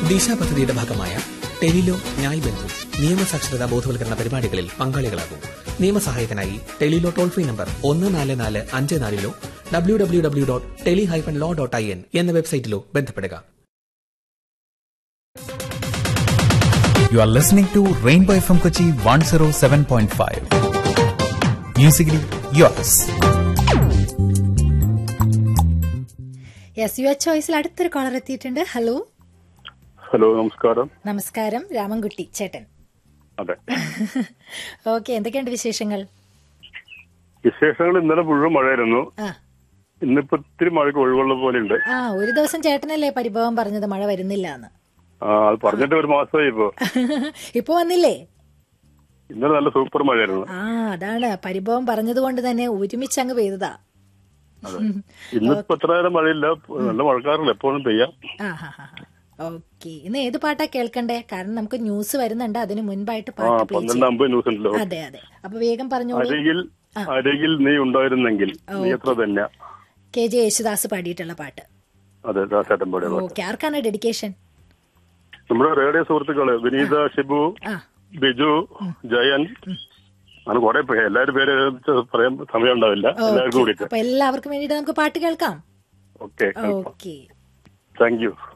ദിശ പദ്ധതിയുടെ ഭാഗമായ ടെലിലോ ന്യായ് ബന്ധു നിയമസാക്ഷരതാ ബോധവൽക്കരണ പരിപാടികളിൽ പങ്കാളികളാകൂ നിയമസഹായത്തിനായി ടെലിലോ ടോൾ ഫ്രീ നമ്പർ ഒന്ന് നാല് നാല് അഞ്ച് നാലിലോ W W W dot tele hyphen law dot I N എന്ന വെബ്സൈറ്റിലോ ബന്ധപ്പെടുക You are listening to Rainbow FM Kochi 107.5. Musically yours. Yes your ചോയ്സിൽ അടുത്തൊരു കോളർ എത്തിയിട്ടുണ്ട് ഹലോ ഹലോ നമസ്കാരം നമസ്കാരം രാമൻകുട്ടി ചേട്ടൻ അതെ ഓക്കെ എന്തൊക്കെയുണ്ട് വിശേഷങ്ങൾ വിശേഷങ്ങൾ ഇന്നലെ മുഴുവൻ മഴയായിരുന്നു ആ ഇന്നിപ്പോ ഇത്തിരി മഴയ്ക്ക് ഒഴിവുള്ള പോലെ ഉണ്ട് ആ ഒരു ദിവസം ചേട്ടനല്ലേ പരിഭവം പറഞ്ഞത് മഴ വരുന്നില്ല എന്ന് ആ അത് പറഞ്ഞിട്ട് ഒരു മാസമായി ഇപ്പൊ ഇപ്പൊ വന്നില്ലേ ഇന്നലെ നല്ല സൂപ്പർ മഴയായിരുന്നു ആ അതാണ് പരിഭവം പറഞ്ഞത് കൊണ്ട് തന്നെ ഒരുമിച്ച് അങ്ങ് പെയ്തതാ ഇന്നിപ്പോ എത്ര നേരം മഴയില്ല നല്ല മഴക്കാറില്ല എപ്പോഴും പെയ്യാം ആ ഹാ ഹാ ഓക്കെ ഇന്ന് ഏത് പാട്ടാ കേൾക്കണ്ടേ കാരണം നമുക്ക് ന്യൂസ് വരുന്നുണ്ട് അതിന് മുൻപായിട്ട് ആ പാട്ട് പ്ലേ പന്ത്രണ്ട് അമ്പത് ന്യൂസ് ഉണ്ടല്ലോ അതെ അതെ അപ്പൊ വേഗം പറഞ്ഞോളൂ അരികിൽ അരികിൽ നീ ഉണ്ടായിരുന്നെങ്കിൽ നീ എത്ര തന്നെ കെ ജെ യേശുദാസ് പാടിയിട്ടുള്ള പാട്ട് അതെ ദാസേട്ടൻപാടി ഓക്കെ ആർക്കാണ് ഡെഡിക്കേഷൻ നമ്മുടെ റേഡിയോ സുഹൃത്തുക്കള് വിനീത ഷിബു ആ ബിജു ജയൻ അങ്ങനെ കുറെ പേര് എല്ലാവരും പേര് പറയാൻ സമയം ഉണ്ടാവില്ല എല്ലാവർക്കും ഓക്കെ കൂടിയിട്ട് അപ്പൊ എല്ലാവർക്കും വേണ്ടിയിട്ട് നമുക്ക് പാട്ട് കേൾക്കാം ഓക്കെ ഓക്കെ താങ്ക് യു